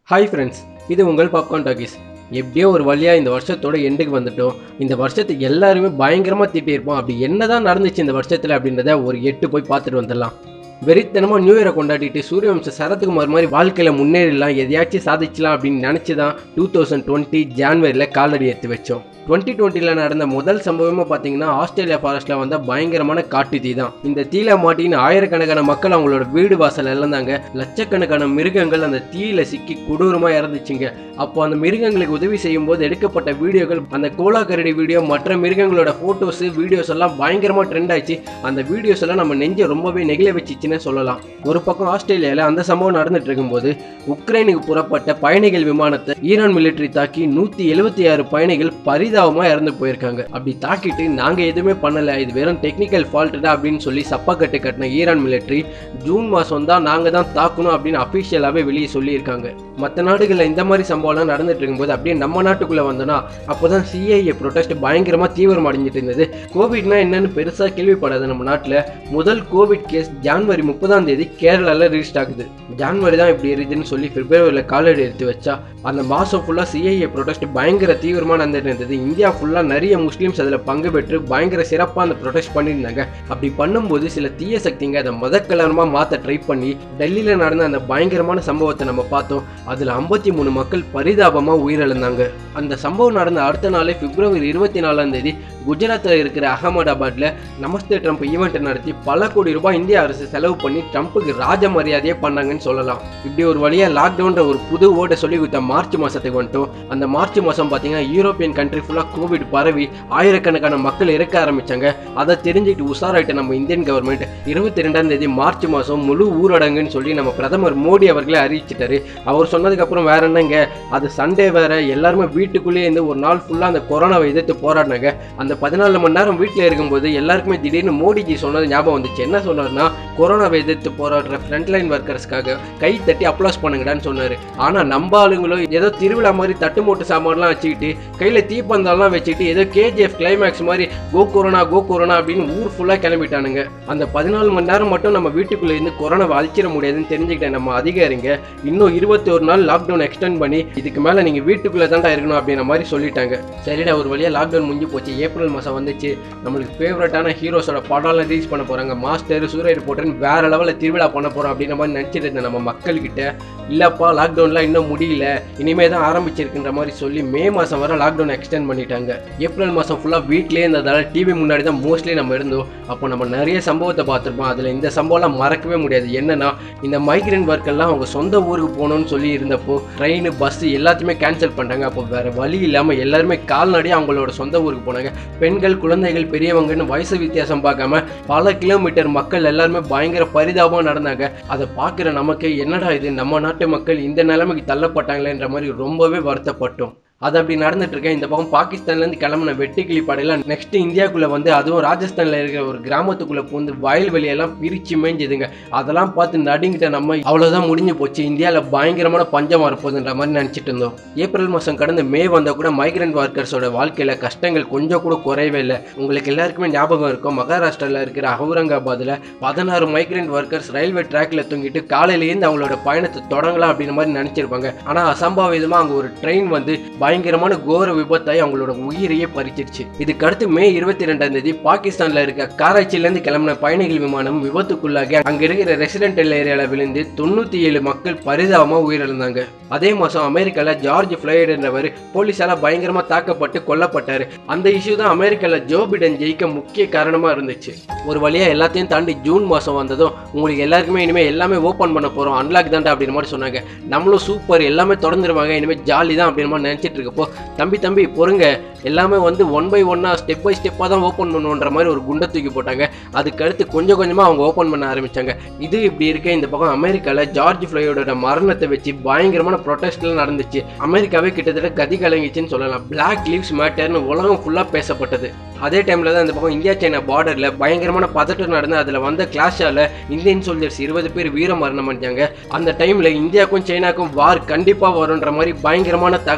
hi friends இது உங்கள் popcorn talkies எப்படியோ ஒரு வழியாக இந்த வருஷத்தோட எண்டுக்கு வந்துட்டோம் இந்த வருஷத்தை எல்லாருமே பயங்கரமாக திட்டியிருப்போம் அப்படி என்னதான் நடந்துச்சு இந்த வருஷத்தில் அப்படின்றத ஒரு எட்டு போய் பார்த்துட்டு வந்துடலாம் வெறித்தனமாக நியூ இயரை கொண்டாடிட்டு சூரியவம்ச சரத்குமார் மாதிரி வாழ்க்கையில் முன்னேறிடலாம் எதையாச்சும் சாதிச்சலாம் அப்படின்னு நினச்சி தான் டூ தௌசண்ட் டுவெண்ட்டி ஜான்வரியில் காலடி எடுத்து வச்சோம் டுவெண்ட்டி டுவெண்ட்டியில் நடந்த முதல் சம்பவமே பார்த்தீங்கன்னா ஆஸ்திரேலியா ஃபாரஸ்ட்டில் வந்த பயங்கரமான காட்டு தீ தான் இந்த தீயில மாட்டின்னு ஆயிரக்கணக்கான மக்கள் அவங்களோட வீடு வாசல் இழந்தாங்க லட்சக்கணக்கான மிருகங்கள் அந்த தீயில சிக்கி கொடூரமாக இறந்துச்சுங்க அப்போ அந்த மிருகங்களுக்கு உதவி செய்யும் போது எடுக்கப்பட்ட வீடியோக்கள் அந்த கோலா கரடி வீடியோ மற்ற மிருகங்களோட ஃபோட்டோஸ் வீடியோஸ் எல்லாம் பயங்கரமாக ட்ரெண்ட் ஆயிடுச்சு அந்த வீடியோஸ் எல்லாம் நம்ம நெஞ்சை ரொம்பவே நெகிழ வச்சுச்சுன்னு சொல்லலாம் ஒரு பக்கம் ஆஸ்திரேலியாவில் அந்த சம்பவம் நடந்துட்டு இருக்கும்போது உக்ரைனுக்கு புறப்பட்ட பயணிகள் விமானத்தை ஈரான் மிலிட்டரி தாக்கி நூற்றி எழுபத்தி ஆறு பயணிகள் பரிதாபமாக இறந்து போயிருக்காங்க அப்படி தாக்கிட்டு நாங்கள் எதுவுமே பண்ணலை இது வெறும் டெக்னிக்கல் ஃபால்ட்டு தான் அப்படின்னு சொல்லி சப்பா கட்டு கட்டின ஈரான் மிலிட்டரி ஜூன் மாதம் தான் நாங்கள் தான் தாக்கணும் அப்படின்னு அஃபிஷியலாகவே வெளியே சொல்லியிருக்காங்க மற்ற நாடுகளில் இந்த மாதிரி சம்பவம்லாம் நடந்துட்டு இருக்கும்போது அப்படியே நம்ம நாட்டுக்குள்ளே வந்தோன்னா அப்போ தான் சிஐஏ ப்ரொடெஸ்ட் பயங்கரமாக தீவிரம் அடைஞ்சிட்டு இருந்தது கோவிட்னா என்னன்னு பெருசாக கேள்விப்படாது நம்ம நாட்டில் முதல் கோவிட் கேஸ் ஜான்வரி முப்பதாம் தேதி கேரளாவில் ரிஜிஸ்ட் ஆகுது ஜான்வரி தான் இப்படி இருக்குதுன்னு சொல்லி பிப்ரவரியில் காலடி எடுத்து வச்சா அந்த மாதம் ஃபுல்லாக சிஐஏ ப்ரொடெஸ்ட் பயங்கர தீவிரமாக நடந்துட்டு இருந்தது இந்தியா ஃபுல்லாக நிறைய முஸ்லீம்ஸ் அதில் பங்கு பெற்று பயங்கர சிறப்பாக அந்த ப்ரொடெஸ்ட் பண்ணியிருந்தாங்க அப்படி பண்ணும்போது சில தீய சக்திங்க அதை மதக்கலரமாக மாற்ற ட்ரை பண்ணி டெல்லியில் நடந்த அந்த பயங்கரமான சம்பவத்தை நம்ம பார்த்தோம் அதில் ஐம்பத்தி மூணு மக்கள் பரிதாபமாக உயிரிழந்தாங்க அந்த சம்பவம் நடந்த அடுத்த நாளே பிப்ரவரி இருபத்தி நாலாம் தேதி குஜராத்தில் இருக்கிற அகமதாபாத்தில் நமஸ்தே ட்ரம்ப் ஈவெண்ட்டை நடத்தி பல கோடி ரூபாய் இந்திய அரசு செலவு பண்ணி ட்ரம்ப்புக்கு ராஜ மரியாதையே பண்ணாங்கன்னு சொல்லலாம் இப்படி ஒரு வழியாக லாக்டவுன்ற ஒரு புது ஓட்டை சொல்லி கொடுத்த மார்ச் மாதத்துக்கு வந்துட்டோம் அந்த மார்ச் மாதம் பார்த்தீங்கன்னா யூரோப்பியன் கண்ட்ரி ஃபுல்லாக கோவிட் பரவி ஆயிரக்கணக்கான மக்கள் இறக்க ஆரம்பிச்சாங்க அதை தெரிஞ்சுக்கிட்டு உஷாராயிட்ட நம்ம இந்தியன் கவர்மெண்ட் இருபத்தி ரெண்டாம் தேதி மார்ச் மாதம் முழு ஊரடங்குன்னு சொல்லி நம்ம பிரதமர் மோடி அவர்களே அறிவிச்சிட்டாரு அவர் சொன்னதுக்கப்புறம் வேற என்னங்க அது சண்டே வேற எல்லாருமே வீட்டுக்குள்ளேயே இருந்து ஒரு நாள் ஃபுல்லாக அந்த கொரோனாவை எதிர்த்து போராடினாங்க அந்த பதினாலு மணி நேரம் வீட்டில் இருக்கும்போது எல்லாருக்குமே திடீர்னு மோடிஜி சொன்னது ஞாபகம் வந்துச்சு என்ன சொன்னார்னா கொரோனாவை எதிர்த்து போராடுற ஃப்ரண்ட்லைன் ஒர்க்கர்ஸ்க்காக கை தட்டி அப்ளாஸ் பண்ணுங்கடான்னு சொன்னார் ஆனால் நம்ம ஆளுங்களும் ஏதோ திருவிழா மாதிரி தட்டு மூட்டு சாமான்லாம் வச்சுக்கிட்டு கையில் தீப்பந்தம்லாம் வச்சுக்கிட்டு ஏதோ கேஜிஎஃப் கிளைமேக்ஸ் மாதிரி கோ கொரோனா கோ கொரோனா அப்படின்னு ஊர் ஃபுல்லாக கிளம்பிட்டானுங்க அந்த பதினாலு மணி நேரம் மட்டும் நம்ம வீட்டுக்குள்ளே இருந்து கொரோனாவை அழிச்சிட முடியாதுன்னு தெரிஞ்சுக்கிட்ட நம்ம அதிகாரிங்க இன்னும் இருபத்தி ஒரு நாள் லாக்டவுன் எக்ஸ்டெண்ட் பண்ணி இதுக்கு மேலே நீங்கள் வீட்டுக்குள்ளே தான்டா இருக்கணும் அப்படின்ற மாதிரி சொல்லிட்டாங்க சரிடா ஒரு வழியாக லாக்டவுன் முடிஞ்சு போச்சு ஏப்ரல் மாதம் வந்துச்சு நம்மளுக்கு ஃபேவரட்டான ஹீரோஸோட படம்லாம் ரிலீஸ் பண்ண போகிறாங்க மாஸ்டர் சூரிய ரிப்போர்ட்டர்னு வேற லெவலில் திருவிழா பண்ண போகிறோம் அப்படின்ற மாதிரி நினச்சிட்டு இருந்தேன் நம்ம மக்கள்கிட்ட இல்லைப்பா லாக்டவுன்லாம் இன்னும் முடியல இனிமே தான் ஆரம்பிச்சிருக்குன்ற மாதிரி சொல்லி மே மாதம் வர லாக்டவுன் எக்ஸ்டெண்ட் பண்ணிட்டாங்க ஏப்ரல் மாதம் ஃபுல்லாக வீட்லேயே இருந்ததால டிவி முன்னாடி தான் மோஸ்ட்லி நம்ம இருந்தோம் அப்போ நம்ம நிறைய சம்பவத்தை பார்த்துருப்போம் அதில் இந்த சம்பவம்லாம் மறக்கவே முடியாது என்னன்னா இந்த மைக்ரேன் ஒர்க்கெல்லாம் அவங்க சொந்த ஊருக்கு போகணும்னு சொல்லி இருந்தப்போ ட்ரெயின் பஸ் எல்லாத்தையுமே கேன்சல் பண்ணிட்டாங்க அப்போ வேற வழி இல்லாமல் எல்லாருமே கால்நடையாக அவங்களோட சொந்த ஊருக்கு போனாங்க பெண்கள் குழந்தைகள் பெரியவங்கன்னு வயசு வித்தியாசம் பார்க்காம பல கிலோமீட்டர் மக்கள் எல்லாருமே பயங்கர பரிதாபமாக நடந்தாங்க அதை பார்க்குற நமக்கு என்னடா இது நம்ம நாட்டு மக்கள் இந்த நிலைமைக்கு தள்ளப்பட்டாங்களேன்ற மாதிரி ரொம்பவே வருத்தப்பட்டோம் அது அப்படி நடந்துட்டு இருக்கேன் இந்த பக்கம் பாகிஸ்தான்லேருந்து கிளம்பின வெட்டுக்கிளி படையெல்லாம் நெக்ஸ்ட் இந்தியாவுக்குள்ளே வந்து அதுவும் ராஜஸ்தானில் இருக்கிற ஒரு கிராமத்துக்குள்ளே பூந்து வயல்வெளியெல்லாம் பிரித்து மேய்ஞ்சுதுங்க அதெல்லாம் பார்த்து நடுங்கிட்ட நம்ம அவ்வளோதான் முடிஞ்சு போச்சு இந்தியாவில் பயங்கரமான பஞ்சம் வரப்போகுதுன்ற மாதிரி நினச்சிட்டு இருந்தோம் ஏப்ரல் மாதம் கடந்து மே வந்தால் கூட மைக்ரண்ட் ஒர்க்கர்ஸோட வாழ்க்கையில் கஷ்டங்கள் கொஞ்சம் கூட குறையவே இல்லை உங்களுக்கு எல்லாருக்குமே ஞாபகம் இருக்கும் மகாராஷ்டிராவில் இருக்கிற அவுரங்காபாத்தில் பதினாறு மைக்ரண்ட் ஒர்க்கர்ஸ் ரயில்வே ட்ராக்ல தூங்கிட்டு காலையிலேருந்து அவங்களோட பயணத்தை தொடங்கலாம் அப்படின்ற மாதிரி நினச்சிருப்பாங்க ஆனால் அசம்பாவிதமாக அங்கே ஒரு ட்ரெயின் வந்து பயங்கரமான கோர விபத்தாய் அவங்களோட உயிரையே பறிச்சிருச்சு இதுக்கு அடுத்து மே இருபத்தி ரெண்டாம் தேதி பாகிஸ்தான்ல இருக்க கராச்சியிலேருந்து கிளம்பின பயணிகள் விமானம் விபத்துக்குள்ளாகி அங்க இருக்கிற ரெசிடென்டல் ஏரியால விழுந்து தொண்ணூத்தி ஏழு மக்கள் பரிதாபமா உயிரிழந்தாங்க அதே மாசம் அமெரிக்கால ஜார்ஜ் ஃபிளைட் என்றவர் போலீஸால பயங்கரமா தாக்கப்பட்டு கொல்லப்பட்டாரு அந்த இஷ்யூ தான் அமெரிக்கால ஜோ பிடன் ஜெயிக்க முக்கிய காரணமா இருந்துச்சு ஒரு வழியா எல்லாத்தையும் தாண்டி ஜூன் மாசம் வந்ததும் உங்களுக்கு எல்லாருக்குமே இனிமே எல்லாமே ஓப்பன் பண்ண போறோம் அன்லாக் தான்டா அப்படின்னு மாதிரி சொன்னாங்க நம்மளும் சூப்பர் எல்லாமே தொடர்ந்துருவாங்க இனிமேல் ஜாலி தான் அப்படின்னு மாதிரி நினைச்சிட்டு இருக்கப்போ தம்பி தம்பி பொறுங்க எல்லாமே வந்து ஒன் பை ஒன்னா ஸ்டெப் பை ஸ்டெப்பாக தான் ஓப்பன் பண்ணுன்ற மாதிரி ஒரு குண்டை தூக்கி போட்டாங்க அதுக்கு அடுத்து கொஞ்சம் கொஞ்சமாக அவங்க ஓப்பன் பண்ண ஆரம்பிச்சாங்க இது இப்படி இருக்க இந்த பக்கம் அமெரிக்காவில் ஜார்ஜ் ஃப்ளையோட மரணத்தை வச்சு பயங்கரமான ப்ரொட்டஸ்ட்லாம் நடந்துச்சு அமெரிக்காவே கிட்டத்தட்ட கதி கலங்கிச்சுன்னு சொல்லலாம் பிளாக் லீவ்ஸ் மேட்டர்னு உலகம் ஃபுல்லாக பேசப்பட்டது அதே டைமில் தான் இந்த பக்கம் இந்தியா சைனா பார்டரில் பயங்கரமான பதட்டம் நடந்து அதில் வந்த கிளாஷால் இந்தியன் சோல்ஜர்ஸ் இருபது பேர் வீர மரணம் அடைஞ்சாங்க அந்த டைமில் இந்தியாவுக்கும் சைனாக்கும் வார் கண்டிப்பாக வரும்ன்ற மாதிரி பயங்கரமான தகவல் எல்லாம்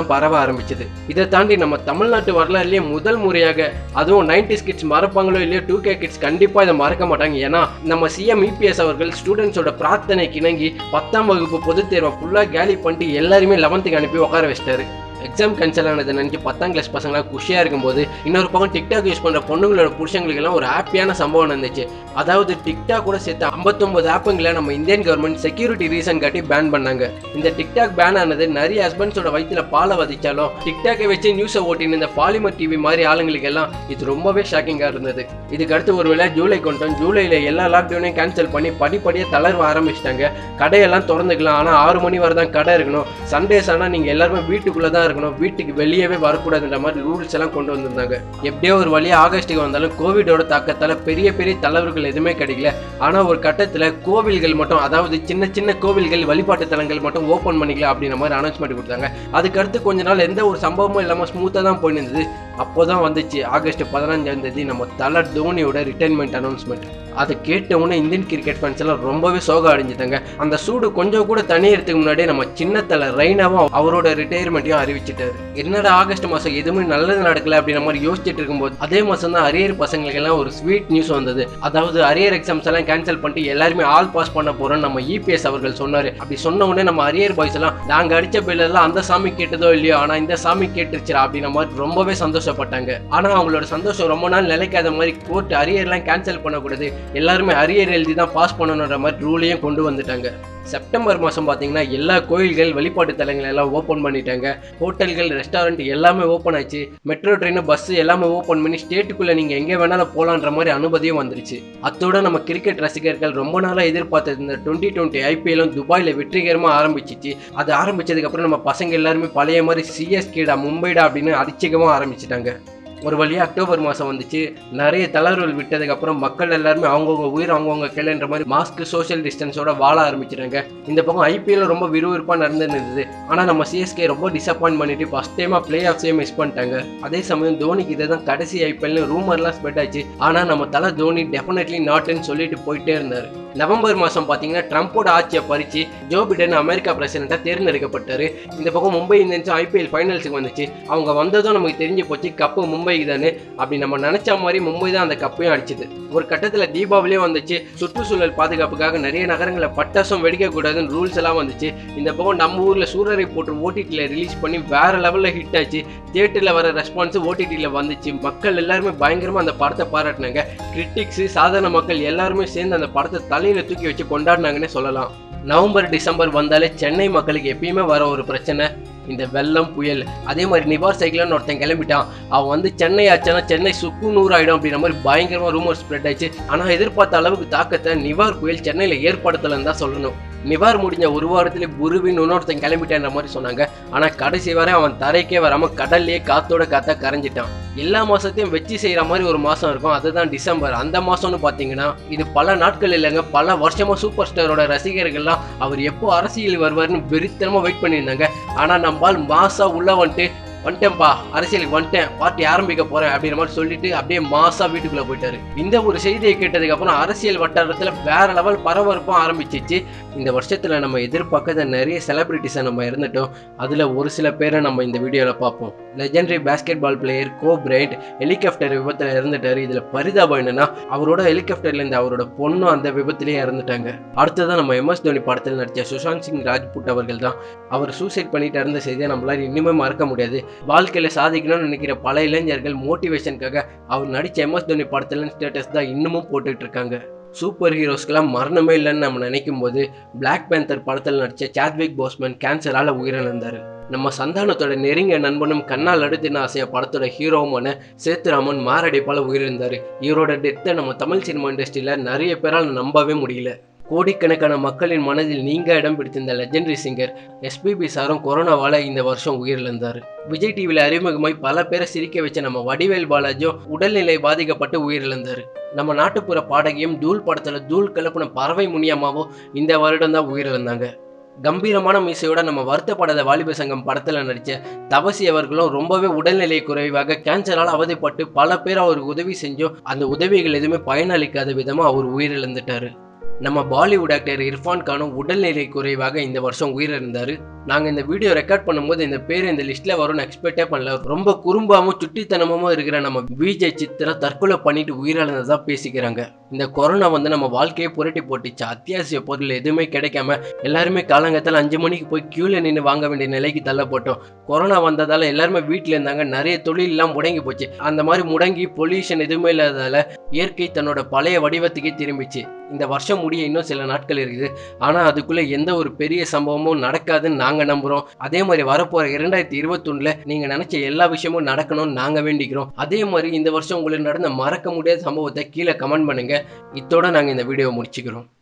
எல்லாம் பரவ ஆரம்பிச்சது இதை தாண்டி நம்ம தமிழ்நாட்டு வரலாறுலயே முதல் முறையாக அதுவும் நைன்டி கிட்ஸ் மறப்பாங்களோ இல்லையோ டூ கே கிட்ஸ் கண்டிப்பா இதை மறக்க மாட்டாங்க ஏன்னா நம்ம சிஎம் இபிஎஸ் அவர்கள் ஸ்டூடெண்ட்ஸோட பிரார்த்தனைக்கு இணங்கி பத்தாம் வகுப்பு பொதுத் தேர்வை ஃபுல்லா கேலி பண்ணிட்டு எல்லாருமே லெவன்த்துக்கு அனுப்பி உட்கார வச்சிட்டாரு எக்ஸாம் கேன்சல் ஆனதை நினைச்சு பத்தாம் கிளாஸ் பசங்களாம் குஷியாக இருக்கும்போது இன்னொரு பக்கம் டிக்டாக் யூஸ் பண்ணுற பொண்ணுங்களோட புருஷங்களுக்கு எல்லாம் ஒரு ஹாப்பியான சம்பவம் நடந்துச்சு அதாவது டிக்டாக் கூட சேர்த்து ஐம்பத்தொம்பது ஆப்புங்களை நம்ம இந்தியன் கவர்மெண்ட் செக்யூரிட்டி ரீசன் காட்டி பேன் பண்ணாங்க இந்த டிக்டாக் பேன் ஆனது நிறைய ஹஸ்பண்ட்ஸோட வயிற்றுல பாலை வதிச்சாலும் டிக்டாக்கை வச்சு நியூஸை ஓட்டின இந்த பாலிமர் டிவி மாதிரி ஆளுங்களுக்கு எல்லாம் இது ரொம்பவே ஷாக்கிங்காக இருந்தது இதுக்கு அடுத்து ஒருவேளை ஜூலை கொண்டோம் ஜூலையில் எல்லா லாக்டவுனையும் கேன்சல் பண்ணி படிப்படியாக தளர்வ ஆரம்பிச்சிட்டாங்க கடையெல்லாம் திறந்துக்கலாம் ஆனால் ஆறு மணி வரை தான் கடை இருக்கணும் சண்டேஸ் ஆனால் நீங்கள் எல்லாருமே வீட்டுக்குள்ளே தான் இருக்கணும் வீட்டுக்கு வெளியவே வரக்கூடாதுன்ற மாதிரி ரூல்ஸ் எல்லாம் கொண்டு வந்திருந்தாங்க எப்படியோ ஒரு வழியாக ஆகஸ்ட்டுக்கு வந்தாலும் கோவிடோட தாக்கத்தால் பெரிய பெரிய தலைவர்கள் எதுவுமே கிடைக்கல ஆனால் ஒரு கட்டத்தில் கோவில்கள் மட்டும் அதாவது சின்ன சின்ன கோவில்கள் வழிபாட்டு தலங்கள் மட்டும் ஓப்பன் பண்ணிக்கலாம் அப்படின்ற மாதிரி அனௌன்ஸ்மெண்ட் கொடுத்தாங்க அதுக்கடுத்து கொஞ்ச நாள் எந்த ஒரு சம்பவமும் இல்லாமல் ஸ்மூத்தாக தான் போயிட்டு இருந்தது அப்போ தான் வந்துச்சு ஆகஸ்ட் பதினஞ்சாம் தேதி நம்ம தல தோனியோட ரிட்டைர்மெண்ட் அனௌன்ஸ்மெண்ட் அதை கேட்ட உடனே இந்தியன் கிரிக்கெட் ஃபேன்ஸ் எல்லாம் ரொம்பவே சோகம் அடைஞ்சிட்டாங்க அந்த சூடு கொஞ்சம் கூட தனியறதுக்கு முன்னாடியே நம்ம சின்ன தலை ரெய்னாவும் அவரோட ரிட்டையர்மெண்ட்டையும் அறிவிச்சிட்டாரு என்னடா ஆகஸ்ட் மாதம் எதுவுமே நல்லது நடக்கல அப்படின்ற மாதிரி யோசிச்சுட்டு இருக்கும்போது அதே மாதம் தான் அரியர் பசங்களுக்கு எல்லாம் ஒரு ஸ்வீட் நியூஸ் வந்தது அதாவது அரியர் எக்ஸாம்ஸ் எல்லாம் கேன்சல் பண்ணிட்டு எல்லாருமே ஆல் பாஸ் பண்ண போறோம் நம்ம இபிஎஸ் அவர்கள் சொன்னாரு அப்படி சொன்ன உடனே நம்ம அரியர் பாய்ஸ் எல்லாம் நாங்க அடிச்ச பில் எல்லாம் அந்த சாமி கேட்டதோ இல்லையோ ஆனா இந்த சாமி கேட்டுருச்சுரா அப்படின்ற மாதிரி ரொம்பவே சந்தோஷப்பட்டாங்க ஆனா அவங்களோட சந்தோஷம் ரொம்ப நாள் நிலைக்காத மாதிரி கோர்ட் அரியர்லாம் கேன்சல் பண்ணக்கூடாது எல்லாருமே அரியர் எழுதி தான் பாஸ் பண்ணணுன்ற மாதிரி ரூலையும் கொண்டு வந்துட்டாங்க செப்டம்பர் மாதம் பார்த்தீங்கன்னா எல்லா கோயில்கள் வழிபாட்டு தலங்கள் எல்லாம் ஓப்பன் பண்ணிட்டாங்க ஹோட்டல்கள் ரெஸ்டாரண்ட் எல்லாமே ஓப்பன் ஆச்சு மெட்ரோ ட்ரெயின் பஸ் எல்லாமே ஓப்பன் பண்ணி ஸ்டேட்டுக்குள்ளே நீங்கள் எங்கே வேணாலும் போகலான்ற மாதிரி அனுமதியும் வந்துருச்சு அத்தோட நம்ம கிரிக்கெட் ரசிகர்கள் ரொம்ப நாளாக எதிர்பார்த்தது இந்த டுவெண்ட்டி டுவெண்ட்டி ஐபிஎல்லும் துபாயில் வெற்றிகரமாக ஆரம்பிச்சிச்சு அது ஆரம்பிச்சதுக்கப்புறம் நம்ம பசங்க எல்லாருமே பழைய மாதிரி சிஎஸ்கேடா மும்பைடா அப்படின்னு அதிர்ச்சிகமாக ஆரம்பிச்சிட்டாங்க ஒரு வழியாக அக்டோபர் மாதம் வந்துச்சு நிறைய தளர்வுகள் விட்டதுக்கப்புறம் மக்கள் எல்லாருமே அவங்கவுங்க உயிர் அவங்கவுங்க கிளைன்ற மாதிரி மாஸ்க் சோஷியல் டிஸ்டன்ஸோட வாழ ஆரம்பிச்சிட்டாங்க இந்த பக்கம் ஐபிஎல் ரொம்ப விறுவிறுப்பாக நடந்துருந்தது ஆனால் நம்ம சிஎஸ்கே ரொம்ப டிசப்பாயின்ட் பண்ணிட்டு ஃபஸ்ட் டைமாக பிளே ஆஃப்ஸே மிஸ் பண்ணிட்டாங்க அதே சமயம் தோனிக்கு இதை தான் கடைசி ஐபிஎல்னு ரூமர்லாம் ஸ்ப்ரெட் ஆச்சு ஆனால் நம்ம தலை தோனி டெஃபினெட்லி நாட்டுன்னு சொல்லிட்டு போயிட்டே இருந்தார் நவம்பர் மாதம் பார்த்தீங்கன்னா ட்ரம்ப்போட ஆட்சியை பறித்து ஜோ பிடன் அமெரிக்கா பிரசிடெண்ட்டாக தேர்ந்தெடுக்கப்பட்டார் இந்த பக்கம் மும்பை இந்தியன்ஸ் ஐபிஎல் ஃபைனல்ஸுக்கு வந்துச்சு அவங்க வந்ததும் நமக்கு தெரிஞ்சு போச்சு கப்பு மும்பை தானே அப்படி நம்ம நினச்ச மாதிரி மும்பை தான் அந்த கப்பையும் அடிச்சது ஒரு கட்டத்தில் தீபாவளியும் வந்துச்சு சுற்றுச்சூழல் பாதுகாப்புக்காக நிறைய நகரங்களில் பட்டாசும் வெடிக்கக்கூடாதுன்னு ரூல்ஸ் எல்லாம் வந்துச்சு இந்த பக்கம் நம்ம ஊரில் சூரரை போட்டு ஓடிடியில் ரிலீஸ் பண்ணி வேற லெவலில் ஹிட் ஆச்சு தியேட்டரில் வர ரெஸ்பான்ஸ் ஓடிடியில் வந்துச்சு மக்கள் எல்லாருமே பயங்கரமாக அந்த படத்தை பாராட்டினாங்க கிரிட்டிக்ஸு சாதாரண மக்கள் எல்லாருமே சேர்ந்து அந்த படத்தை தலையில் தூக்கி வச்சு கொண்டாடினாங்கன்னே சொல்லலாம் நவம்பர் டிசம்பர் வந்தாலே சென்னை மக்களுக்கு எப்பயுமே வர ஒரு பிரச்சனை இந்த வெள்ளம் புயல் அதே மாதிரி நிவார் சைக்கிள்னு ஒருத்தன் கிளம்பிட்டான் அவன் வந்து சென்னை ஆச்சுன்னா சென்னை சுக்கு நூறு ஆயிடும் அப்படின்ற மாதிரி பயங்கரமாக ரூமர் ஸ்ப்ரெட் ஆயிடுச்சு ஆனால் எதிர்பார்த்த அளவுக்கு தாக்கத்தை நிவார் புயல் சென்னையில் ஏற்படுத்தலைன்னு தான் சொல்லணும் நிவார் முடிஞ்ச ஒரு வாரத்திலே குருவின் இன்னொருத்தன் கிளம்பிட்டான்ற மாதிரி சொன்னாங்க ஆனால் கடைசி வரை அவன் தரைக்கே வராமல் கடல்லையே காத்தோட காத்தா கரைஞ்சிட்டான் எல்லா மாசத்தையும் வச்சு செய்கிற மாதிரி ஒரு மாதம் இருக்கும் அதுதான் டிசம்பர் அந்த மாதம்னு பார்த்தீங்கன்னா இது பல நாட்கள் இல்லைங்க பல வருஷமாக சூப்பர் ஸ்டாரோட ரசிகர்கள்லாம் அவர் எப்போ அரசியல் வருவார்னு வெறித்தனமாக வெயிட் பண்ணியிருந்தாங்க ஆனால் நம்மால் மாசா உள்ள வந்துட்டு வந்துட்டேன்ப்பா அரசியலுக்கு வந்துட்டேன் பார்ட்டி ஆரம்பிக்க போறேன் அப்படின்ற மாதிரி சொல்லிட்டு அப்படியே மாசா வீட்டுக்குள்ள போயிட்டாரு இந்த ஒரு செய்தியை கேட்டதுக்கு அப்புறம் அரசியல் வட்டாரத்துல வேற லெவல் பரபரப்பும் ஆரம்பிச்சிச்சு இந்த வருஷத்துல நம்ம எதிர்பார்க்காத நிறைய செலிபிரிட்டிஸை நம்ம இருந்துட்டோம் அதுல ஒரு சில பேரை நம்ம இந்த வீடியோல பார்ப்போம் legendary basketball player Kobe Bryant helicopter விபத்துல இறந்துட்டாரு இதுல பரிதாபம் என்னன்னா அவரோட ஹெலிகாப்டர்ல இருந்து அவரோட பொண்ணும் அந்த விபத்திலேயே இறந்துட்டாங்க அடுத்ததான் நம்ம எம்எஸ் தோனி படத்தில் நடிச்ச சுஷாந்த் சிங் ராஜ்புட் அவர்கள் தான் அவர் சூசைட் பண்ணிட்டு இருந்த செய்தியை நம்மளால இனிமே மறக்க முடியாது வாழ்க்கையில சாதிக்கணும்னு நினைக்கிற பல இளைஞர்கள் மோட்டிவேஷனுக்காக அவர் நடிச்ச எம்எஸ் தோனி படத்துல ஸ்டேட்டஸ் தான் இன்னமும் போட்டுட்டு இருக்காங்க சூப்பர் ஹீரோஸ்க்கெல்லாம் மரணமே இல்லைன்னு நம்ம நினைக்கும் போது பிளாக் பேந்தர் படத்தில் நடித்த சாத்விக் போஸ்மன் கேன்சரால் உயிரிழந்தார் நம்ம சந்தானத்தோட நெருங்கிய நண்பனும் கண்ணால் அடுத்தின ஆசைய படத்தோட ஹீரோவுமான சேத்துராமன் மாரடைப்பால் உயிரிழந்தார் இவரோட டெத்தை நம்ம தமிழ் சினிமா இண்டஸ்ட்ரியில் நிறைய பேரால் நம்பவே முடியல கோடிக்கணக்கான மக்களின் மனதில் நீங்க இடம் பிடித்திருந்த லெஜெண்டரி சிங்கர் எஸ்பிபி சாரும் கொரோனாவால இந்த வருஷம் உயிரிழந்தார் விஜய் டிவியில் அறிமுகமாய் பல பேரை சிரிக்க வச்ச நம்ம வடிவேல் பாலாஜியும் உடல்நிலை பாதிக்கப்பட்டு உயிரிழந்தார் நம்ம நாட்டுப்புற பாடகியும் தூள் படத்துல தூள் கிளப்பின பறவை முனியம்மாவும் இந்த வருடம் தான் உயிரிழந்தாங்க கம்பீரமான மீசையோட நம்ம வருத்தப்படாத வாலிப சங்கம் படத்துல நடிச்ச தவசி அவர்களும் ரொம்பவே உடல்நிலை குறைவாக கேன்சரால் அவதிப்பட்டு பல பேர் அவருக்கு உதவி செஞ்சோம் அந்த உதவிகள் எதுவுமே பயனளிக்காத விதமா அவர் உயிரிழந்துட்டாரு நம்ம பாலிவுட் ஆக்டர் இர்ஃபான் கானும் உடல்நிலை குறைவாக இந்த வருஷம் உயிரிழந்தார் நாங்கள் இந்த வீடியோ ரெக்கார்ட் பண்ணும்போது இந்த பேர் இந்த லிஸ்ட்டில் வரும்னு எக்ஸ்பெக்டே பண்ணல ரொம்ப குறும்பாவும் சுட்டித்தனமாவும் இருக்கிற நம்ம விஜய் சித்ரா தற்கொலை பண்ணிட்டு உயிரிழந்ததா பேசிக்கிறாங்க இந்த கொரோனா வந்து நம்ம வாழ்க்கையை புரட்டி போட்டுச்சு அத்தியாவசிய பொருள் எதுவுமே கிடைக்காம எல்லாருமே காலங்கத்தில் அஞ்சு மணிக்கு போய் கியூல நின்று வாங்க வேண்டிய நிலைக்கு தள்ளப்பட்டோம் கொரோனா வந்ததால எல்லாருமே வீட்டில் இருந்தாங்க நிறைய தொழிலெல்லாம் முடங்கி போச்சு அந்த மாதிரி முடங்கி பொல்யூஷன் எதுவுமே இல்லாததால இயற்கை தன்னோட பழைய வடிவத்துக்கே திரும்பிச்சு இந்த வருஷம் முடிய இன்னும் சில நாட்கள் இருக்குது ஆனால் அதுக்குள்ளே எந்த ஒரு பெரிய சம்பவமும் நடக்காதுன்னு நாங்கள் நம்புகிறோம் அதே மாதிரி வரப்போகிற இரண்டாயிரத்தி இருபத்தொன்னில் நீங்கள் நினச்ச எல்லா விஷயமும் நடக்கணும்னு நாங்கள் வேண்டிக்கிறோம் அதே மாதிரி இந்த வருஷம் உங்களுக்கு நடந்த மறக்க முடியாத சம்பவத்தை கீழே கமெண்ட் பண்ணுங்கள் இத்தோட நாங்கள் இந்த வீடியோவை முடிச்சுக்கிறோம்